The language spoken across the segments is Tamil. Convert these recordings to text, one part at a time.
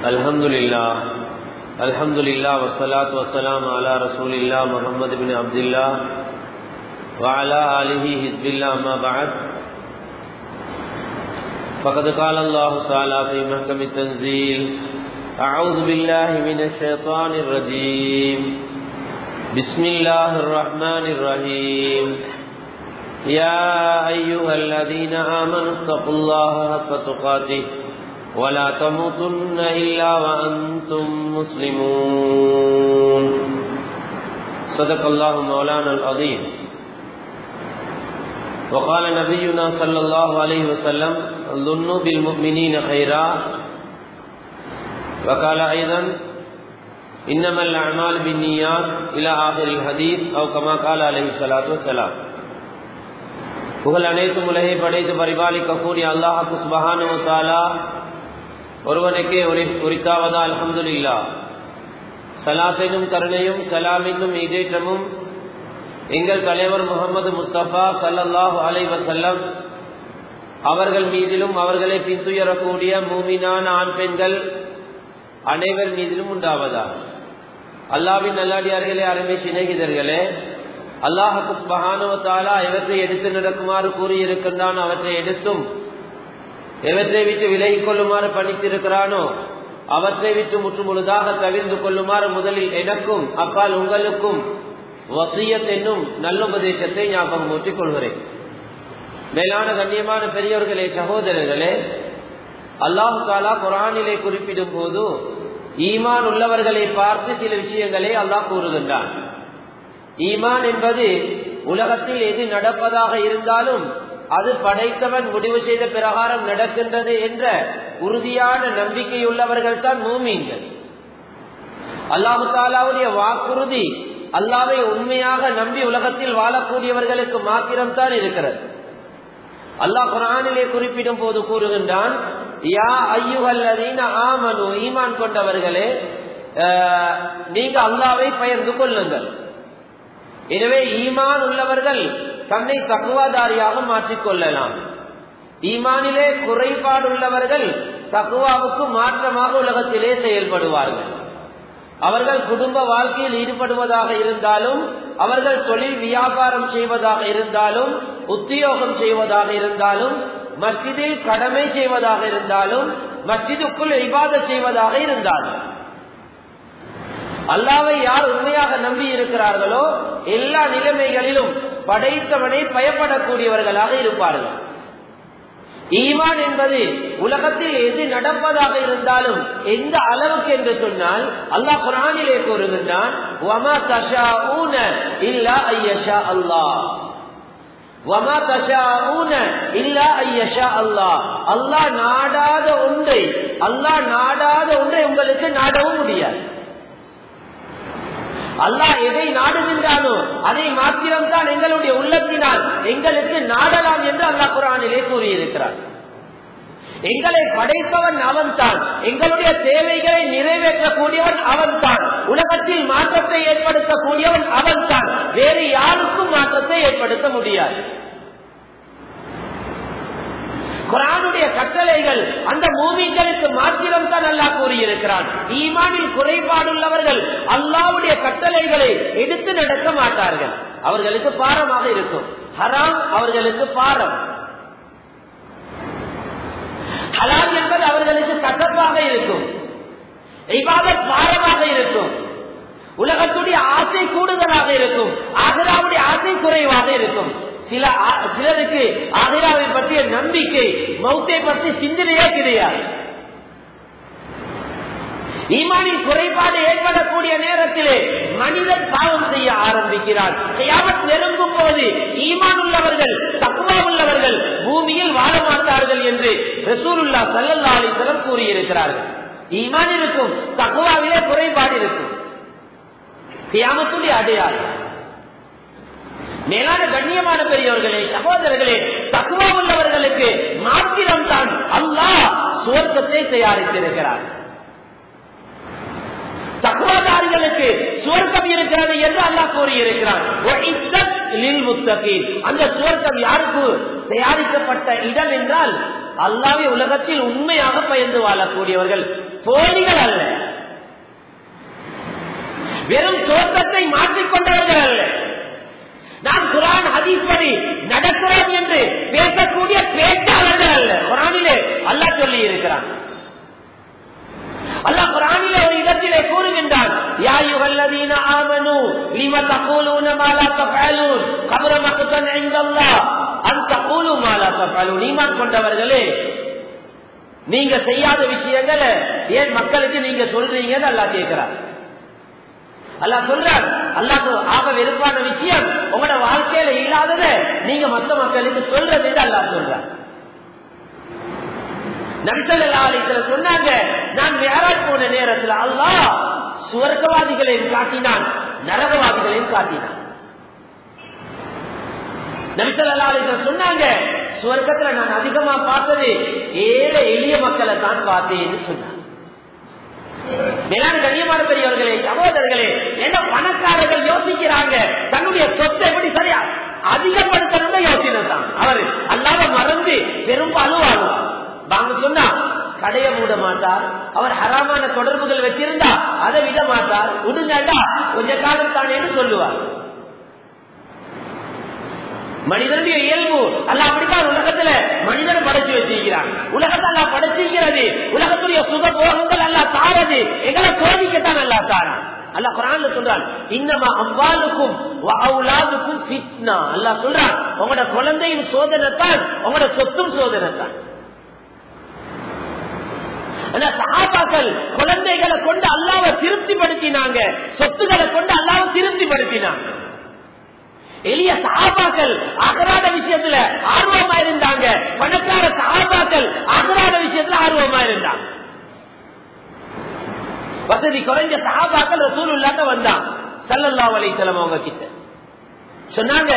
الحمد لله الحمد لله والصلاة والسلام على رسول الله محمد بن عبد الله وعلى آله حزب الله ما بعد فقد قال الله تعالى في محكم التنزيل أعوذ بالله من الشيطان الرجيم بسم الله الرحمن الرحيم يا أيها الذين آمنوا اتقوا الله حق تقاته ولا تموتن إلا وأنتم مسلمون صدق الله مولانا العظيم وقال نبينا صلى الله عليه وسلم ظنوا بالمؤمنين خيرا وقال أيضا إنما الأعمال بالنيات إلى آخر الحديث أو كما قال عليه الصلاة والسلام புகழ் அனைத்தும் உலகை படைத்து பரிபாலிக்கக்கூடிய அல்லாஹு சுபஹானு தாலா ஒருவனுக்கே உரித்தாவதா அலமதுல்லா சலாத்தினும் கருணையும் சலாமின்னும் இதேற்றமும் எங்கள் தலைவர் முகமது முஸ்தபா சல்லல்லாஹு அலை வசல்லம் அவர்கள் மீதிலும் அவர்களை பின்துயரக்கூடிய மூமினான ஆண் பெண்கள் அனைவர் மீதிலும் உண்டாவதா அல்லாவின் நல்லாடியார்களே அருமை சிநேகிதர்களே அல்லாஹு சுபஹானுவத்தாலா எவற்றை எடுத்து நடக்குமாறு கூறியிருக்கின்றான் அவற்றை எடுத்தும் எவற்றை விட்டு விலகிக் கொள்ளுமாறு பணித்திருக்கிறானோ அவற்றை விட்டு முற்று முழுதாக தவிர்ந்து கொள்ளுமாறு முதலில் எனக்கும் அப்பால் உங்களுக்கும் வசியத் என்னும் நல்லுபதேசத்தை ஞாபகம் ஊற்றிக் கொள்கிறேன் மேலான கண்ணியமான பெரியவர்களே சகோதரர்களே அல்லாஹு தாலா குரானிலே குறிப்பிடும் போது ஈமான் உள்ளவர்களை பார்த்து சில விஷயங்களை அல்லாஹ் கூறுகின்றான் ஈமான் என்பது உலகத்தில் எது நடப்பதாக இருந்தாலும் அது படைத்தவன் முடிவு செய்த பிரகாரம் நடக்கின்றது என்ற உறுதியான நம்பிக்கையுள்ளவர்கள் தான் மூமீன்கள் அல்லாஹு தாலாவுடைய வாக்குறுதி அல்லாவை உண்மையாக நம்பி உலகத்தில் வாழக்கூடியவர்களுக்கு மாத்திரம்தான் இருக்கிறது அல்லாஹ் குரானிலே குறிப்பிடும் போது கூறுகின்றான் யா ஐயுகல்லதீன ஆமனு ஈமான் கொண்டவர்களே நீங்க அல்லாவை பயந்து கொள்ளுங்கள் எனவே ஈமான் உள்ளவர்கள் தன்னை தக்குவாதாரியாக மாற்றிக்கொள்ளலாம் ஈமானிலே குறைபாடுள்ளவர்கள் தக்குவாவுக்கு மாற்றமாக உலகத்திலே செயல்படுவார்கள் அவர்கள் குடும்ப வாழ்க்கையில் ஈடுபடுவதாக இருந்தாலும் அவர்கள் தொழில் வியாபாரம் செய்வதாக இருந்தாலும் உத்தியோகம் செய்வதாக இருந்தாலும் மஸ்ஜிதில் கடமை செய்வதாக இருந்தாலும் மஸ்ஜிதுக்குள் இபாத செய்வதாக இருந்தாலும் அல்லாவை யார் உண்மையாக நம்பி இருக்கிறார்களோ எல்லா நிலைமைகளிலும் படைத்தவனை பயப்படக்கூடியவர்களாக இருப்பார்கள் ஈமான் என்பது உலகத்தில் எது நடப்பதாக இருந்தாலும் எந்த அளவுக்கு என்று சொன்னால் அல்லாஹ் குரானிலே கூறுகின்றான் அல்லாஹ் நாடாத ஒன்றை அல்லாஹ் நாடாத ஒன்றை உங்களுக்கு நாடவும் முடியாது அல்லாஹ் எதை நாடுகின்றானோ அதை மாத்திரம்தான் எங்களுடைய உள்ளத்தினால் எங்களுக்கு நாடலாம் என்று அல்லாஹ் குரானிலே கூறியிருக்கிறார் எங்களை படைத்தவன் அவன் தான் எங்களுடைய தேவைகளை நிறைவேற்றக்கூடியவன் அவன் தான் உலகத்தில் மாற்றத்தை ஏற்படுத்தக்கூடியவன் அவன் தான் வேறு யாருக்கும் மாற்றத்தை ஏற்படுத்த முடியாது குரானுடைய கட்டளைகள் அந்த மூமிகளுக்கு மாத்திரம் தான் அல்லா கூறியிருக்கிறான் ஈமானில் குறைபாடுள்ளவர்கள் அல்லாவுடைய கட்டளைகளை எடுத்து நடக்க மாட்டார்கள் அவர்களுக்கு பாரமாக இருக்கும் ஹராம் அவர்களுக்கு பாரம் ஹலால் என்பது அவர்களுக்கு கசப்பாக இருக்கும் இவாதத் பாரமாக இருக்கும் உலகத்துடைய ஆசை கூடுதலாக இருக்கும் ஆகராவுடைய ஆசை குறைவாக இருக்கும் சில சிலருக்கு ஆதிராவை பற்றிய நம்பிக்கை மௌத்தை பற்றி சிந்தனையே கிடையாது ஈமானின் குறைபாடு ஏற்படக்கூடிய நேரத்திலே மனிதன் பாவம் செய்ய ஆரம்பிக்கிறார் நெருங்கும் போது ஈமான் உள்ளவர்கள் தக்குவா உள்ளவர்கள் பூமியில் வாழ மாட்டார்கள் என்று ரசூருல்லா சல்லல்லா அலிசலம் கூறியிருக்கிறார்கள் ஈமான் இருக்கும் தக்குவாவிலே குறைபாடு இருக்கும் கியாமத்துடைய அடையாளம் மேலான கண்ணியமான பெரியவர்களே சகோதரர்களே தக்குவா உள்ளவர்களுக்கு மாத்திரம்தான் அல்லாஹ் சுவர்க்கத்தை தயாரித்திருக்கிறார் தக்குவாதாரிகளுக்கு சுவர்க்கம் இருக்கிறது என்று அல்லாஹ் கூறியிருக்கிறார் அந்த சுவர்க்கம் யாருக்கு தயாரிக்கப்பட்ட இடம் என்றால் அல்லாவே உலகத்தில் உண்மையாக பயந்து வாழக்கூடியவர்கள் போலிகள் அல்ல வெறும் தோற்றத்தை மாற்றிக்கொண்டவர்கள் அல்ல நாம் குரான் ஹதீஸ்படி நடக்கிறோம் என்று பேசக்கூடிய பேச்சாளர்கள் அல்ல குரானிலே அல்லாஹ் சொல்லி இருக்கிறான் அல்லாஹ் குரானிலே ஒரு இடத்திலே கூறுகின்றான் யா அய்யுஹல்லதீன ஆமனூ லிம தகூலூன மா லா தஃஅலூன் கபர மக்தன் இன்தல்லாஹ் அன் தகூலு மா லா தஃஅலூன் ஈமான் கொண்டவர்களே நீங்க செய்யாத விஷயங்களை ஏன் மக்களுக்கு நீங்க சொல்றீங்கன்னு அல்லாஹ் கேட்கிறார் அல்லாஹ் சொல்றார் அல்லாஹ் ஆக வெறுப்பான விஷயம் உங்களோட வாழ்க்கையில இல்லாதத நீங்க மத்த மக்களுக்கு சொல்றது அல்லாஹ் சொல்றார் நம்சல்லாலயத்துல சொன்னாங்க நான் மேராஜ் போன நேரத்தில் அல்லாஹ் சுவர்க்கவாதிகளையும் காட்டினான் நரகவாதிகளையும் காட்டினான் நம்சல்லாலயத்துல சொன்னாங்க சுவர்க்கத்துல நான் அதிகமா பார்த்தது ஏழை எளிய மக்களை தான் பார்த்தேன்னு சொன்னாங்க மேலான கண்ணியமான பெரியவர்களே சகோதரர்களே என்ன பணக்காரர்கள் யோசிக்கிறாங்க தன்னுடைய சொத்தை எப்படி சரியா அதிகப்படுத்தணும்னு யோசனை தான் அவர் அல்லாத மறந்து பெரும்பாலும் வாழ்வார் வாங்க சொன்னா கடைய மூட மாட்டார் அவர் ஹராமான தொடர்புகள் வச்சிருந்தா அதை விட மாட்டார் உடுங்கடா கொஞ்ச காலம் தானேன்னு சொல்லுவார் மனிதனுடைய இயல்பு அல்ல அப்படித்தான் உலகத்துல மனிதனை படைச்சு வச்சிருக்கிறான் உலகத்தை அல்ல படைச்சிருக்கிறது உலகத்துடைய சுக போகங்கள் அல்ல தாரது எங்களை சோதிக்கத்தான் அல்ல தாரான் அல்ல குரான்ல சொல்றான் இன்னமா அவ்வாளுக்கும் அவுலாதுக்கும் ஃபிட்னா அல்ல சொல்றான் உங்களோட குழந்தையும் சோதனைத்தான் உங்களோட சொத்தும் சோதனைத்தான் சகாபாக்கள் குழந்தைகளை கொண்டு அல்லாவை திருப்திப்படுத்தினாங்க சொத்துக்களை கொண்டு அல்லாவை திருப்திப்படுத்தினாங்க எளிய சகாபாக்கள் அகராத விஷயத்துல ஆர்வமா இருந்தாங்க பணக்கார சகாபாக்கள் அகராத விஷயத்துல ஆர்வமா இருந்தாங்க வசதி குறைஞ்ச சகாபாக்கள் ரசூல் இல்லாத வந்தான் சல்லல்லா வலைத்தலம் அவங்க கிட்ட சொன்னாங்க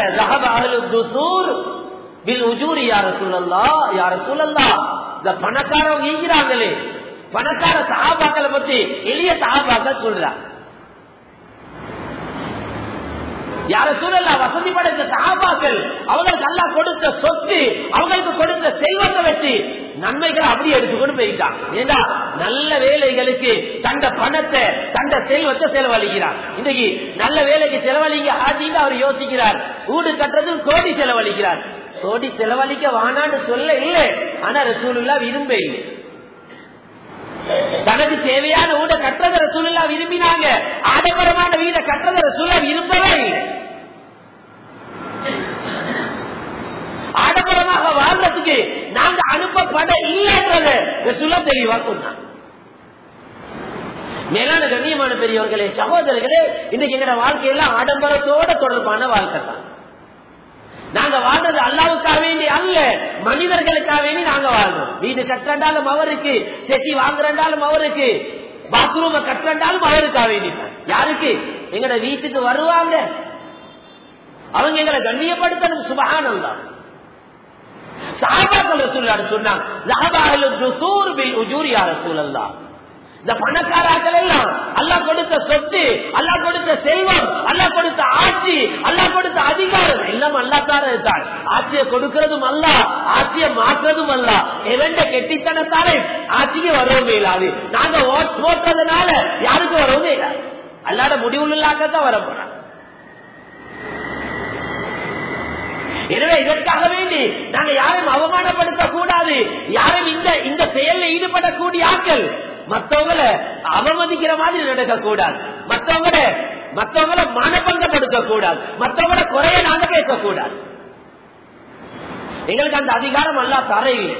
யார சூழல்லா யார சூழல்லா இந்த பணக்காரவங்க ஈகிறாங்களே பணக்கார சகாபாக்களை பத்தி எளிய சகாபாக்கள் சொல்றாங்க யார சூழல்ல வசதி படைத்த சகாபாக்கள் அவங்களுக்கு அல்லா கொடுத்த சொத்து அவங்களுக்கு கொடுத்த செல்வத்தை வச்சு நன்மைகளை அப்படியே எடுத்துக்கொண்டு போயிட்டாங்க ஏண்டா நல்ல வேலைகளுக்கு தண்ட பணத்தை தண்ட செல்வத்தை செலவழிக்கிறார் இன்னைக்கு நல்ல வேலைக்கு செலவழிங்க ஆட்டின்னு அவர் யோசிக்கிறார் வீடு கட்டுறது கோடி செலவழிக்கிறார் கோடி செலவழிக்க வானான்னு சொல்ல இல்லை ஆனா ரசூலுல்லா விரும்ப இல்லை தனக்கு தேவையான வீட கட்டுறத ரசூலுல்லா விரும்பினாங்க ஆடம்பரமான வீட கட்டுறத ரசூலா விரும்பவே இல்லை ஆடம்பரமாக வாழ்றதுக்கு நாங்க அனுப்பப்பட இல்லைன்றத ரசூலா தெளிவா சொன்னாங்க மேலான கண்ணியமான பெரியவர்களே சகோதரர்களே இன்னைக்கு எங்க வாழ்க்கையெல்லாம் ஆடம்பரத்தோட தொடர்பான வாழ்க்கை தான் நாங்க வாழ்றது அல்லாவுக்காக வேண்டி அல்ல மனிதர்களுக்காக வேண்டி நாங்க வாழ்றோம் வீடு கட்டுறாலும் அவருக்கு செட்டி வாங்குறாலும் அவருக்கு பாத்ரூம கட்டுறாலும் அவருக்காக வேண்டி யாருக்கு எங்கட வீட்டுக்கு வருவாங்க அவங்க எங்களை கண்ணியப்படுத்தணும் சுபகானம் தான் சாபாக்கள் ரசூல்லாடு சொன்னாங்க இந்த பணக்காராக்கள் எல்லாம் அல்லா கொடுத்த சொத்து அல்லா கொடுத்த செல்வம் அல்லா கொடுத்த ஆட்சி அல்லா கொடுத்த அதிகாரம் எல்லாம் அல்லாத்தார தான் ஆட்சியை கொடுக்கிறதும் அல்ல ஆட்சியை மாற்றுறதும் அல்ல எவண்ட கெட்டித்தனத்தாலே ஆட்சிக்கு வரவும் இல்லாது நாங்க ஓட் போட்டதுனால யாருக்கு வரவும் இல்லாது அல்லாத முடிவுள்ளாக்கத்தான் வர போறாங்க எனவே இதற்காக வேண்டி நாங்க யாரும் அவமானப்படுத்த கூடாது யாரும் இந்த இந்த செயலில் ஈடுபடக்கூடிய ஆட்கள் மத்தவங்களை அவமதிக்கிற மாதிரி நடக்க கூடாது மத்தவங்களை மத்தவங்களை மனப்பங்கப்படுத்த கூடாது மத்தவங்கள குறைய நாங்க பேசக்கூடாது எங்களுக்கு அந்த அதிகாரம் அல்லா தரையில்லை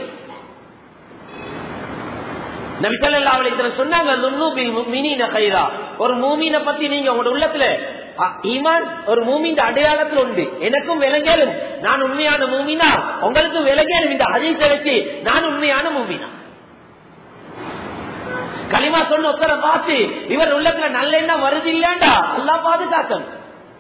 நபிசல்லா அவளை சொன்னாங்க ஒரு மூமீனை பத்தி நீங்க உங்களோட உள்ளத்துல ஈமான் ஒரு மூமின் அடையாளத்தில் உண்டு எனக்கும் விலங்கேலும் நான் உண்மையான மூமினா உங்களுக்கும் விலங்கேலும் இந்த அதிச வச்சு நான் உண்மையான மூமினா களிமா சொன்ன ஒத்தரை பார்த்து இவர் உள்ளத்துல நல்ல எண்ணம் வருது இல்லையாண்டா அல்லா பாதுகாக்கணும்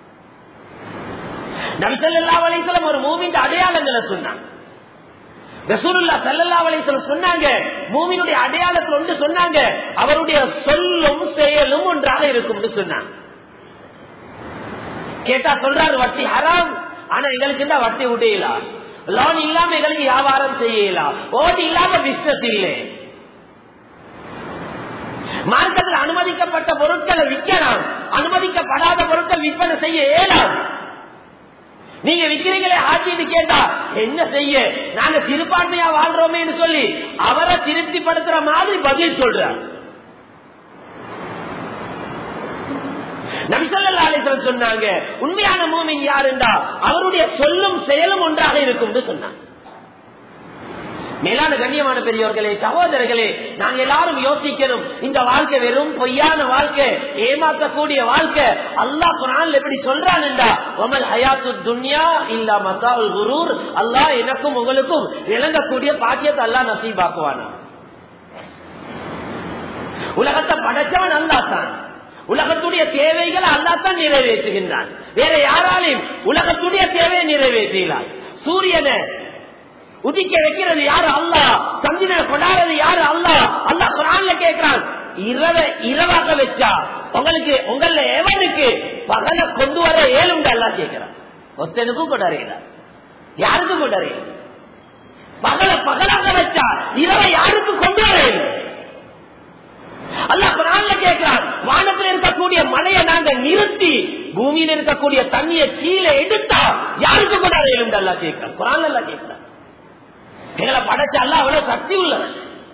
நபிசல்லா வலைசலம் ஒரு மூமின் அடையாளங்களை சொன்னாங்க ரசூலுல்லா சல்லல்லா அலைஹிஸ்ஸலாம் சொன்னாங்க மூமினுடைய அடையாளத்தில் ஒன்று சொன்னாங்க அவருடைய சொல்லும் செயலும் ஒன்றாக இருக்கும்னு சொன்னாங்க கேட்டா சொல்றாரு வட்டி ஹராம் ஆனா எங்களுக்கு தான் வட்டி விடையில லோன் இல்லாம எங்களுக்கு வியாபாரம் செய்யலாம் ஓட்டு இல்லாம பிசினஸ் இல்லை மார்க்கத்தில் அனுமதிக்கப்பட்ட பொருட்களை விற்கலாம் அனுமதிக்கப்படாத பொருட்கள் விற்பனை செய்ய இயலாம் நீங்க விக்கிறீங்களே ஆட்சிட்டு கேட்டா என்ன செய்ய நாங்க சிறுபான்மையா வாழ்றோமே சொல்லி அவரை திருப்திப்படுத்துற மாதிரி பதில் சொல்றார் நபிசல்லாலேசன் சொன்னாங்க உண்மையான மூமின் யாருண்டா அவருடைய சொல்லும் செயலும் ஒன்றாக இருக்கும் சொன்னாங்க மேலான கண்ணியமான பெரியவர்களே சகோதரர்களே நாங்க எல்லாரும் யோசிக்கணும் இந்த வாழ்க்கை வெறும் பொய்யான வாழ்க்கை ஏமாற்றக்கூடிய வாழ்க்கை அல்லாஹ் குரான் எப்படி சொல்றான்டா ஒமல் ஹயாத்து துன்யா இல்லா மசாவுல் குரூர் அல்லாஹ் எனக்கும் உங்களுக்கும் விளங்கக்கூடிய பாக்கியத்தை அல்லாஹ் நசீபாக்குவானா உலகத்தை படைச்சவன் அல்லா தான் உலகத்துடைய தேவைகளை அல்லாத்தான் நிறைவேற்றுகின்றான் வேற யாராலையும் உலகத்துடைய தேவையை நிறைவேற்றினார் சூரியனை உதிக்க வைக்கிறது யாரு அல்லா சந்திரனை கொண்டாடுறது யாரு அல்லா அல்லா குரான்ல கேட்கிறான் இரவை இரவாக வச்சா உங்களுக்கு உங்கள எவனுக்கு பகல கொண்டு வர ஏழுங்க அல்லா கேட்கிறான் ஒத்தனுக்கும் கொண்டாடுகிறார் யாருக்கும் கொண்டாடுகிறார் பகல பகலாக வச்சா இரவை யாருக்கு கொண்டு வர அல்ல குரான்ல கேட்கிறான் வானத்தில் இருக்கக்கூடிய மழையை நாங்க நிறுத்தி பூமியில் இருக்கக்கூடிய தண்ணியை கீழே எடுத்தா யாருக்கு கொண்டாட எழுந்து அல்லா கேட்கிறான் குரான் அல்லா கேட்கிறான் எங்களை படைச்ச அல்ல அவ்வளவு சக்தி உள்ளவன்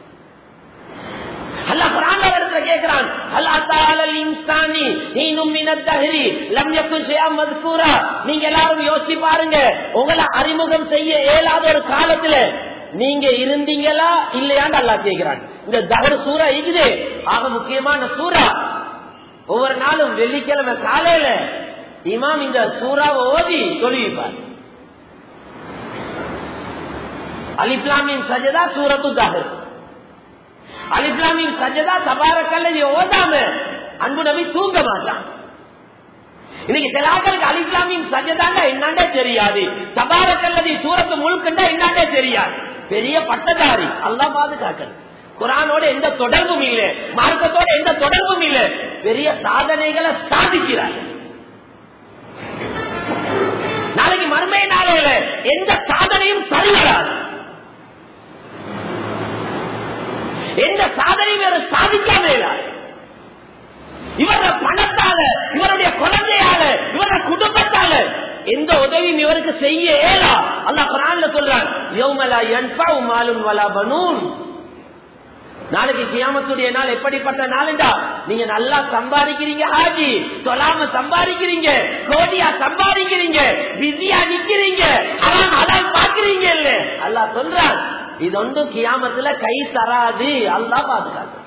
அல்ல குரான் இடத்துல கேட்கிறான் அல்லா தாலல் இன்சானி நீனும் மினத்தஹரி லம் யகுன் ஷைஅம் மذ்கூரா நீங்க எல்லாரும் யோசிச்சு பாருங்க உங்களை அறிமுகம் செய்ய இயலாத ஒரு காலத்துல நீங்க இருந்தீங்களா இல்லையான்னு அல்லா கேட்கிறான் இந்த தகர சூறா இருக்குது ஆக முக்கியமான சூறா ஒவ்வொரு நாளும் வெள்ளிக்கிழமை காலையில இமாம் இந்த சூறாவை ஓதி சொல்லிப்பார் அலிப்லாமின் சஜதா சூரத்து தகர் அலிப்லாமின் சஜதா தபாரக்கல்ல ஓதாம அன்பு நபி தூங்க மாட்டான் இன்னைக்கு சில ஆட்களுக்கு அலிப்லாமின் சஜதாங்க என்னண்டே தெரியாது தபாரக்கல்லதி சூரத்து முழுக்கண்டா என்னண்டே தெரியாது பெரிய பட்டதாரி அல்லா பாதுகாக்கணும் குரானோட எந்த தொடர்பும் இல்லை மார்க்கத்தோட எந்த தொடர்பும் இல்லை பெரிய சாதனைகளை சாதிக்கிறார் நாளைக்கு மறுமை நாளையில எந்த சாதனையும் சரி வராது எந்த சாதனையும் வேற சாதிக்காம இவர பணத்தால இவருடைய குழந்தையால இவர குடும்பத்தால எந்த உதவியும் இவருக்கு செய்ய ஏலா அல்ல குரான்ல சொல்றான் யௌமலா யன்ஃபவு மாலும் வலா பனூன் நாளைக்கு கியாமத்துடைய நாள் எப்படிப்பட்ட நாளுண்டா நீங்க நல்லா சம்பாதிக்கிறீங்க ஹாஜி சொல்லாம சம்பாதிக்கிறீங்க கோடியா சம்பாதிக்கிறீங்க பிஸியா நிக்கிறீங்க அதான் அதான் பாக்குறீங்க இல்ல அல்லா சொல்றான் இது ஒன்றும் கியாமத்துல கை தராது அல்லா பாதுகாத்து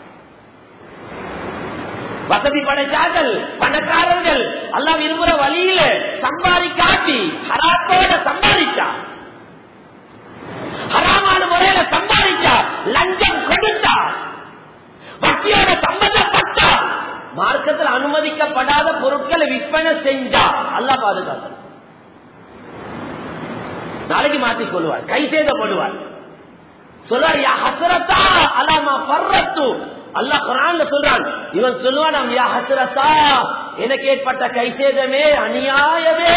வசதி படைச்சார்கள் பணக்காரர்கள் அல்லா விரும்புற வழியில சம்பாதிக்காட்டி ஹராத்தோட சம்பாதிச்சா ஹராமான முறையில சம்பாதிச்சா லஞ்சம் கொடுத்தா வட்டியோட சம்பந்தப்பட்டா மார்க்கத்தில் அனுமதிக்கப்படாத பொருட்களை விற்பனை செஞ்சா அல்லா பாதுகாக்க நாளைக்கு மாற்றிக் கொள்வார் கை செய்தப்படுவார் சொல்றார் யா ஹசரத்தா அலாமா பர்ரத்து அல்லாஹ் குரான்ல சொல்றான் இவன் சொல்லுவான் யா ஹசரத்தா எனக்கு ஏற்பட்ட கை சேதமே அநியாயமே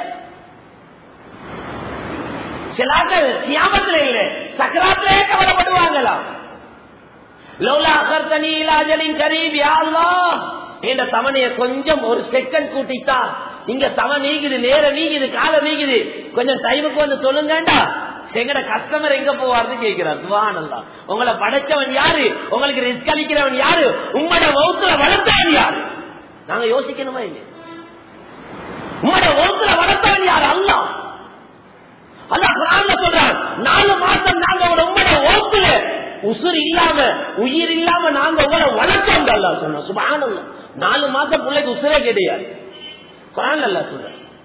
சிலாக்கள் சியாமத்துல இல்ல சக்கராத்திலே கவலைப்படுவாங்களா லோலா அகர்த்தனி இலாஜலின் கரீப் யாழ்லா என்ற தவணைய கொஞ்சம் ஒரு செகண்ட் கூட்டித்தா இங்க தவ நீக்குது நேரம் நீக்குது காலம் நீக்குது கொஞ்சம் டைமுக்கு வந்து சொல்லுங்கண்டா எங்கட கஸ்டமர் எங்க போவார்னு கேட்கிறார் சுவானந்தா உங்களை படைச்சவன் யாரு உங்களுக்கு ரிஸ்க் அளிக்கிறவன் யாரு உங்களோட வகுத்துல வளர்த்தவன் யாரு நாங்க யோசிக்கணுமா இல்லையா உங்களோட வகுத்துல வளர்த்தவன் யாரு அல்ல அல்ல குரான்ல சொல்றான் நாலு மாசம் நாங்க உங்களோட வகுத்துல உசுர் இல்லாம உயிர் இல்லாம நாங்க உங்களை வளர்த்தோம் அல்ல சொன்னோம் சுபானல்ல நாலு மாசம் பிள்ளைக்கு உசுரே கிடையாது குரான் அல்ல சொல்ற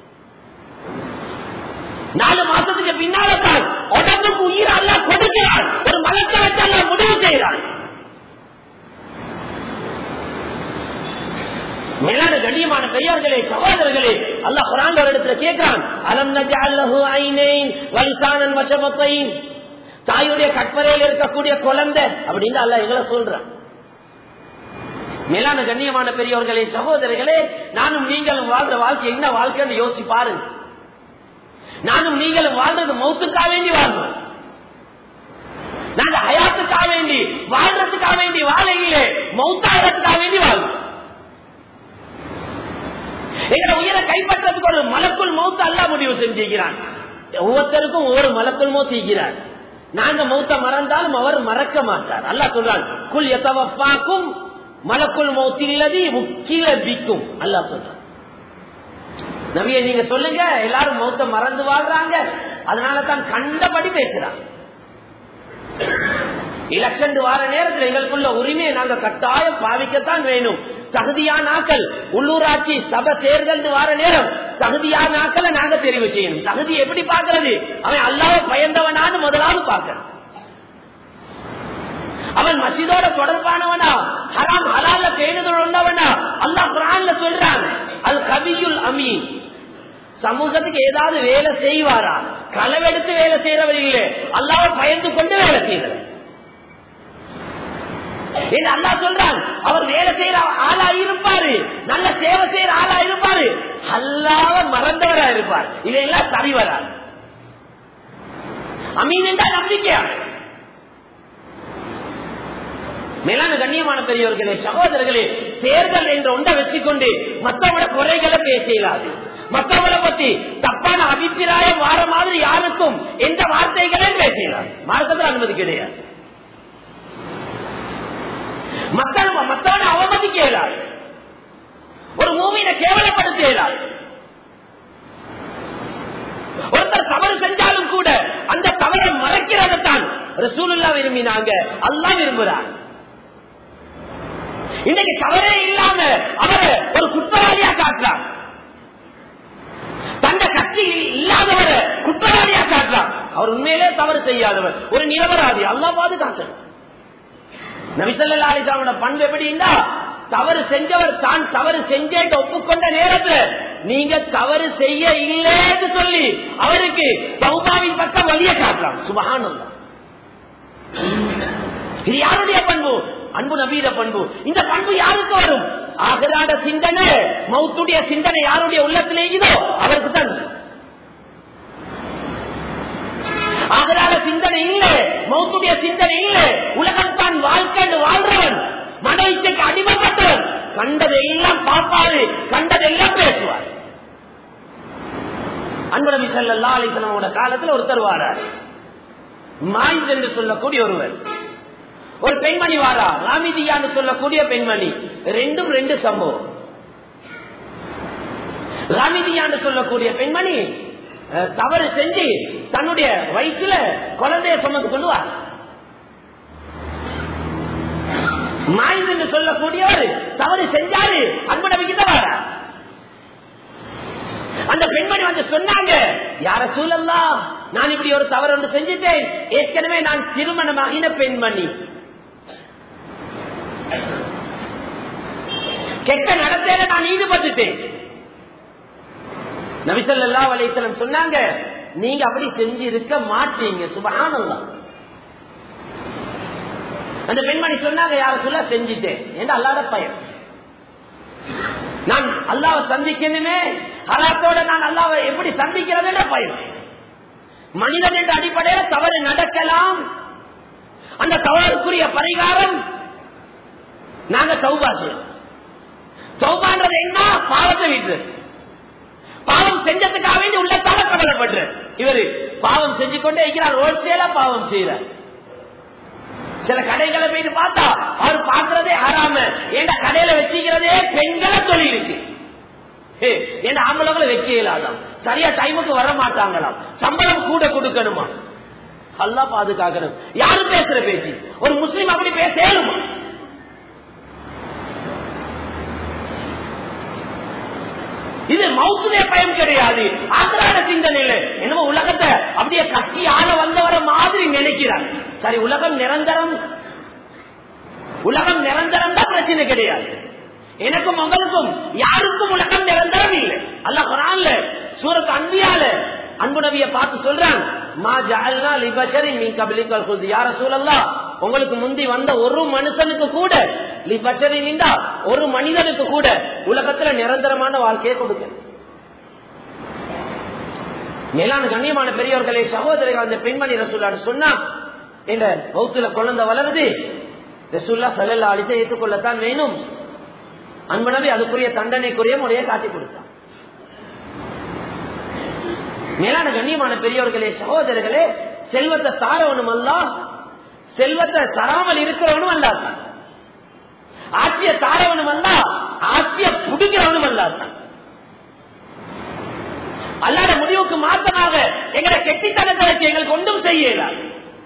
நாலு மாசத்துக்கு பின்னால்தான் உடம்புக்கு உயிர் அல்ல கொடுக்கிறான் ஒரு மலத்தை வச்சு முடிவு செய்கிறான் மேலான கண்ணியமான பெரியார்களே சகோதரர்களே அல்லாஹ் குரான் ஒரு இடத்துல கேட்கிறான் அலம் நஜஅல்லஹு ஐனைன் வலிசானன் வஷமத்தைன் தாயுடைய கற்பனையில் இருக்கக்கூடிய குழந்தை அப்படின்னு அல்ல எங்களை சொல்றான் மேலான கண்ணியமான பெரியவர்களே சகோதரர்களே நானும் நீங்களும் வாழ்ற வாழ்க்கை என்ன வாழ்க்கைன்னு யோசிச்சு பாருங்க நானும் நீங்களும் வாழ்றது மௌத்துக்காக வேண்டி வாழ்வோம் நாங்க ஹயாத்துக்காக வேண்டி வாழ்றதுக்காக வேண்டி வாழையிலே மௌத்தாகிறதுக்காக வேண்டி வாழ்வோம் எங்களை உயிரை கைப்பற்றதுக்கு ஒரு மலக்குள் மௌத்த அல்ல முடிவு செஞ்சுக்கிறான் ஒவ்வொருத்தருக்கும் ஒவ்வொரு மலக்குள் மௌத்திக்கிறார் நாங்க மௌத்த மறந்தாலும் அவர் மறக்க மாட்டார் அல்லா சொல்றான் குல் எத்தவப்பாக்கும் மலக்குள் மௌத்தில்லதி முக்கில பிக்கும் அல்லா சொல்றான் நவிய நீங்க சொல்லுங்க எல்லாரும் மௌத்த மறந்து வாழ்றாங்க அதனால தான் கண்டபடி பேசுறாங்க எலெக்ஷன் வார நேரத்தில் எங்களுக்குள்ள உரிமையை நாங்க கட்டாயம் பாவிக்கத்தான் வேணும் தகுதியான ஆக்கள் உள்ளூராட்சி சபை தேர்தல் வார நேரம் தகுதியான ஆக்களை நாங்க தெரிவு செய்யணும் தகுதி எப்படி பாக்குறது அவன் அல்லாத பயந்தவனான்னு முதலாவது பார்க்கணும் அவன் மசிதோட தொடர்பானவனா ஹராம் ஹலால பேணுதல் உள்ளவனா அல்லாஹ் குரான்ல சொல்றான் அது கவியுல் அமீன் சமூகத்துக்கு ஏதாவது வேலை செய்வாரா களவெடுத்து வேலை செய்யறவர் இல்லை அல்லாஹ் பயந்து கொண்டு வேலை செய்யறவர் அல்லா சொல்றான் அவர் வேலை செய்யற ஆளா இருப்பாரு நல்ல சேவை செய்யற ஆளா இருப்பாரு அல்லாவ மறந்தவரா இருப்பார் இதையெல்லாம் சரிவரா அமீன் என்றால் நம்பிக்கையா மேலான கண்ணியமான பெரியவர்களே சகோதரர்களே தேர்தல் என்ற ஒன்றை வச்சுக்கொண்டு மற்றவங்கள குறைகளை பேசலாது மற்றவங்களை பத்தி தப்பான அபிப்பிராயம் வார மாதிரி யாருக்கும் எந்த வார்த்தைகளையும் பேசலாம் மார்க்கத்தில் அனுமதி கிடையாது மக்கள் மற்றவனை அவமதிக்க இயலாது ஒரு மூமியினை கேவலப்படுத்த இயலாது ஒருத்தர் தவறு செஞ்சாலும் கூட அந்த தவறை மறைக்கிறதான் ரசூலுல்லா விரும்பினாங்க அல்லா விரும்புறாங்க இன்னைக்கு தவறே இல்லாம அவரை ஒரு குற்றவாளியா காட்டுறான் தந்த கட்சி இல்லாதவரை குற்றவாளியா காட்டுறான் அவர் உண்மையிலே தவறு செய்யாதவர் ஒரு நிரபராதி அல்லா பாதுகாக்கணும் நபிசல்லா அலிசாமோட பண்பு எப்படி இருந்தா தவறு செஞ்சவர் தான் தவறு செஞ்சேன்னு ஒப்புக்கொண்ட நேரத்துல நீங்க தவறு செய்ய இல்லைன்னு சொல்லி அவருக்கு சௌபாவின் பக்கம் வழிய காட்டலாம் சுபகானம் இது யாருடைய பண்பு அன்பு நபீர பண்பு இந்த பண்பு யாருக்கு வரும் ஆகராட சிந்தனை மௌத்துடைய சிந்தனை யாருடைய உள்ளத்திலேயுதோ அவருக்கு தான் ஆகராட சிந்தனை இல்ல மௌத்துடைய சிந்தனை இல்ல உலகம் தான் வாழ்க்கை வாழ்றவன் மன இச்சைக்கு அடிமைப்பட்டவன் கண்டதெல்லாம் பார்ப்பாரு கண்டதெல்லாம் பேசுவார் அன்புநபி சல்லா அலிசனோட காலத்தில் ஒருத்தர் வாரார் மாயித் என்று சொல்லக்கூடிய ஒருவர் ஒரு பெண்மணி வாரா ராமிதியான்னு சொல்லக்கூடிய பெண்மணி ரெண்டும் ரெண்டு சம்பவம் ராமிதியான்னு சொல்லக்கூடிய பெண்மணி தவறு செஞ்சு தன்னுடைய வயிற்றுல குழந்தைய சுமந்து கொள்வார் மாயித் என்று சொல்லக்கூடியவர் தவறு செஞ்சாரு அன்பு நபிக்கு தான் வாரா அந்த பெண்மணி வந்து சொன்னாங்க யார சூழல்லா நான் இப்படி ஒரு தவறு ஒன்று செஞ்சுட்டேன் ஏற்கனவே நான் திருமணமாகின பெண்மணி கெட்ட நடத்தையில நான் ஈடுபட்டுட்டேன் நபிசல்லா வலைத்தலம் சொன்னாங்க நீங்க அப்படி செஞ்சு இருக்க மாட்டீங்க சுபகானல்லாம் அந்த பெண்மணி சொன்னாங்க யார சொல்ல செஞ்சுட்டேன் என்று அல்லாத பயன் நான் அல்லாவை சந்திக்கணுமே அல்லாத்தோட நான் அல்லாவை எப்படி சந்திக்கிறது பயம் மனிதன் என்ற அடிப்படையில் தவறு நடக்கலாம் அந்த தவறுக்குரிய பரிகாரம் நாங்க சௌபா செய்யணும் சௌபான்றது என்ன பாவத்தை விட்டு பாவம் செஞ்சதுக்காக வேண்டி உள்ளத்தால கடலைப்படுற இவரு பாவம் செஞ்சு கொண்டே இருக்கிறார் ஹோல்சேலா பாவம் செய்யறார் சில கடைகளை போயிட்டு பார்த்தா அவர் பாக்குறதே ஆறாம ஏண்டா கடையில வச்சுக்கிறதே பெண்களை தொழில் இருக்கு ஏன்னா ஆம்பளங்களை வைக்க இயலாதாம் சரியா டைமுக்கு வர மாட்டாங்களாம் சம்பளம் கூட கொடுக்கணுமா அல்லா பாதுகாக்கணும் யாரு பேசுற பேச்சு ஒரு முஸ்லீம் அப்படி பேச ஏழுமா இது மௌத்துடைய பயம் கிடையாது ஆந்திராட சிந்தனை இல்லை என்னமோ உலகத்தை அப்படியே கட்டி ஆள வந்தவர மாதிரி நினைக்கிறார் சரி உலகம் நிரந்தரம் உலகம் நிரந்தரம் தான் பிரச்சனை கிடையாது எனக்கும் உங்களுக்கும் யாருக்கும் உலகம் நிரந்தரம் இல்லை அல்ல குரான்ல சூரத் அன்பியால அன்பு நபிய பார்த்து சொல்றான் மா ஜாலனா லிபஷரி மீ கபலிக்கல் குல்தி யார சூழல்லா உங்களுக்கு முந்தி வந்த ஒரு மனுஷனுக்கு கூட லிபஷரி நின்றா ஒரு மனிதனுக்கு கூட உலகத்துல நிரந்தரமான வாழ்க்கையை கொடுக்க மேலான கண்ணியமான பெரியவர்களே சகோதரர்கள் அந்த பெண்மணி ரசூல்லாடு சொன்னா இந்த பௌத்துல குழந்தை வளருது ரசூல்லா சல்லல்லா அடித்து ஏற்றுக்கொள்ளத்தான் வேணும் அன்பனவே அதுக்குரிய தண்டனைக்குரிய முறையை காட்டி கொடுத்தான் மேலான கண்ணியமான பெரியவர்களே சகோதரர்களே செல்வத்தை தாரவனும் அல்ல செல்வத்தை தராமல் இருக்கிறவனும் அல்லாதான் ஆட்சிய தாரவனும் அல்ல ஆட்சிய புடுகிறவனும் அல்லாதான் அல்லாத முடிவுக்கு மாற்றமாக எங்களை கெட்டித்தனத்தை வச்சு எங்களுக்கு ஒன்றும் செய்யலாம்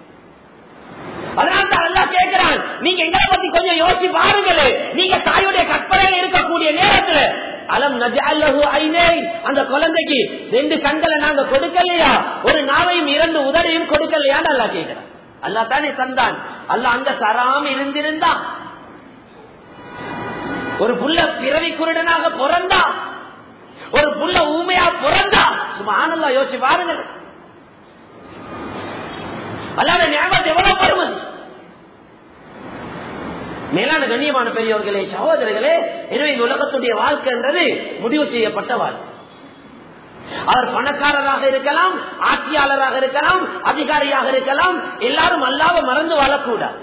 அதனால தான் அல்லா கேட்கிறான் நீங்க எங்களை பத்தி கொஞ்சம் யோசிச்சு பாருங்களே நீங்க தாயுடைய கற்பனையில் இருக்கக்கூடிய நேரத்துல அலம் நஜல்லஹு ஐனே அந்த குழந்தைக்கு ரெண்டு கண்களை நாங்க கொடுக்கலையா ஒரு நாவையும் இரண்டு உதடையும் கொடுக்கலையான்னு அல்லா கேட்கிறான் அல்லா தானே தந்தான் அல்ல அங்க தராம இருந்திருந்தான் ஒரு புள்ள பிறவி குருடனாக பிறந்தா ஒரு புள்ள ஊமையா பிறந்தா சும்மா ஆனல்லா யோசிச்சு பாருங்க அல்லாத ஞாபகத்தை எவ்வளவு பருமன் மேலான கண்ணியமான பெரியவர்களே சகோதரர்களே எனவே இந்த உலகத்துடைய வாழ்க்கைன்றது முடிவு செய்யப்பட்ட வாழ்க்கை அவர் பணக்காரராக இருக்கலாம் ஆட்சியாளராக இருக்கலாம் அதிகாரியாக இருக்கலாம் எல்லாரும் அல்லாத மறந்து வாழக்கூடாது